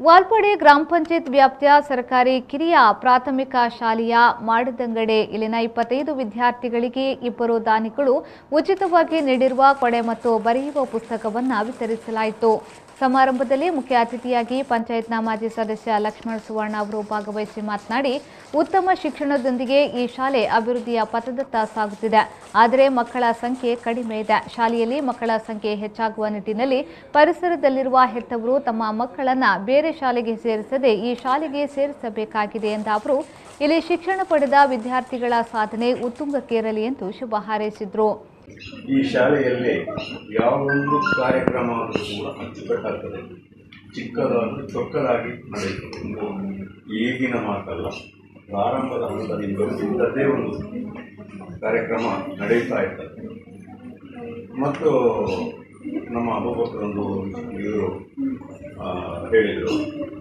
ವಾಲ್ಪಾಡಿ ಗ್ರಾಮ ಪಂಚಾಯತ್ ವ್ಯಾಪ್ತಿಯ ಸರ್ಕಾರಿ ಕಿರಿಯ ಪ್ರಾಥಮಿಕ ಶಾಲೆಯ ಮಾಡದಂಗಡೆ ಇಲ್ಲಿನ ಇಪ್ಪತ್ತೈದು ವಿದ್ಯಾರ್ಥಿಗಳಿಗೆ ಇಬ್ಬರು ದಾನಿಗಳು ಉಚಿತವಾಗಿ ನೀಡಿರುವ ಕೊಡೆ ಮತ್ತು ಬರೆಯುವ ಪುಸ್ತಕವನ್ನು ವಿತರಿಸಲಾಯಿತು ಸಮಾರಂಭದಲ್ಲಿ ಮುಖ್ಯ ಅತಿಥಿಯಾಗಿ ಪಂಚಾಯತ್ನ ಮಾಜಿ ಸದಸ್ಯ ಲಕ್ಷ್ಮಣ ಸುವರ್ಣ ಅವರು ಭಾಗವಹಿಸಿ ಮಾತನಾಡಿ ಉತ್ತಮ ಶಿಕ್ಷಣದೊಂದಿಗೆ ಈ ಶಾಲೆ ಅಭಿವೃದ್ಧಿಯ ಪಥದತ್ತ ಸಾಗುತ್ತಿದೆ ಆದರೆ ಮಕ್ಕಳ ಸಂಖ್ಯೆ ಕಡಿಮೆ ಇದೆ ಶಾಲೆಯಲ್ಲಿ ಮಕ್ಕಳ ಸಂಖ್ಯೆ ಹೆಚ್ಚಾಗುವ ನಿಟ್ಟಿನಲ್ಲಿ ಪರಿಸರದಲ್ಲಿರುವ ಹೆತ್ತವರು ತಮ್ಮ ಮಕ್ಕಳನ್ನ ಬೇರೆ ಶಾಲೆಗೆ ಸೇರಿಸದೆ ಈ ಶಾಲೆಗೆ ಸೇರಿಸಬೇಕಾಗಿದೆ ಎಂದ ಅವರು ಇಲ್ಲಿ ಶಿಕ್ಷಣ ಪಡೆದ ವಿದ್ಯಾರ್ಥಿಗಳ ಸಾಧನೆ ಉತ್ತುಂಗಕ್ಕೇರಲಿ ಎಂದು ಶುಭ ಹಾರೈಸಿದರು ಈ ಶಾಲೆಯಲ್ಲಿ ಯಾವೊಂದು ಕಾರ್ಯಕ್ರಮ ಆದರೂ ಕೂಡ ಅಚ್ಚುಕಟ್ಟಾಗ್ತದೆ ಚಿಕ್ಕದಾಗಿ ಚೊಕ್ಕದಾಗಿ ನಡೆಯುತ್ತದೆ ಇದು ಈಗಿನ ಮಾತಲ್ಲ ಪ್ರಾರಂಭದ ಹಂತದಿಂದಲೂ ಇಂಥದ್ದೇ ಒಂದು ಕಾರ್ಯಕ್ರಮ ನಡೆಯುತ್ತಾ ಇರ್ತದೆ ಮತ್ತು ನಮ್ಮ ಅಬೂಬಕರೊಂದು ಇವರು ಹೇಳಿದರು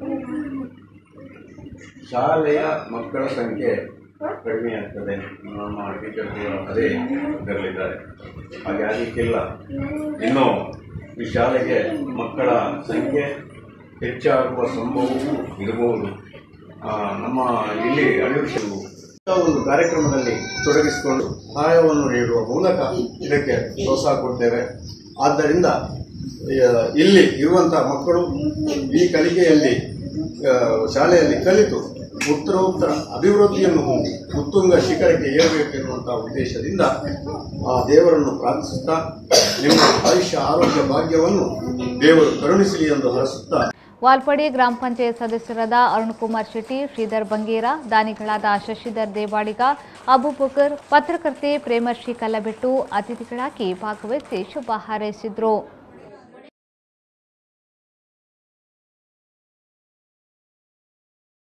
ಶಾಲೆಯ ಮಕ್ಕಳ ಸಂಖ್ಯೆ ಕಡಿಮೆ ಆಗ್ತದೆ ನಮ್ಮ ಟೀಚರ್ಗಳು ಅದೇ ಇದರಲ್ಲಿದ್ದಾರೆ ಹಾಗೆ ಆಗಲಿಕ್ಕಿಲ್ಲ ಇನ್ನು ಈ ಶಾಲೆಗೆ ಮಕ್ಕಳ ಸಂಖ್ಯೆ ಹೆಚ್ಚಾಗುವ ಸಂಭವವೂ ಇರಬಹುದು ಆ, ನಮ್ಮ ಇಲ್ಲಿ ಅಳಿವಿಷವು ಒಂದು ಕಾರ್ಯಕ್ರಮದಲ್ಲಿ ತೊಡಗಿಸಿಕೊಂಡು ಸಹಾಯವನ್ನು ನೀಡುವ ಮೂಲಕ ಇದಕ್ಕೆ ಪ್ರೋತ್ಸಾಹ ಕೊಡ್ತೇವೆ ಆದ್ದರಿಂದ ಆ, ಇಲ್ಲಿ ಇರುವಂತಹ ಮಕ್ಕಳು ಈ ಕಲಿಕೆಯಲ್ಲಿ ಆ, ಶಾಲೆಯಲ್ಲಿ ಕಲಿತು ಉತ್ತರೋತ್ತರ ಅಭಿವೃದ್ಧಿಯನ್ನು ಹೊಂದಿ ಉತ್ತುಂಗ ಶಿಖರಕ್ಕೆ ಏರಬೇಕೆನ್ನುವಂತಹ ಉದ್ದೇಶದಿಂದ ಆ ದೇವರನ್ನು ಪ್ರಾರ್ಥಿಸುತ್ತಾ ನಿಮ್ಮ ಆಯುಷ್ಯ ಆರೋಗ್ಯ ಭಾಗ್ಯವನ್ನು ದೇವರು ಕರುಣಿಸಲಿ ಎಂದು ಹರಸುತ್ತಾ ವಾಲ್ಪಾಡಿ ಗ್ರಾಮ ಪಂಚಾಯತ್ ಸದಸ್ಯರಾದ ಅರುಣ್ ಕುಮಾರ್ ಶೆಟ್ಟಿ ಶ್ರೀಧರ್ ಬಂಗೇರ ದಾನಿಗಳಾದ ಶಶಿಧರ್ ದೇವಾಡಿಗ ಅಬುಬಕರ್ ಪತ್ರಕರ್ತೆ ಪ್ರೇಮಶ್ರೀ ಕಲ್ಲಬೆಟ್ಟು ಅತಿಥಿಗಳಾಗಿ ಭಾಗವಹಿಸಿ ಶುಭ ಹಾರೈಸಿದರು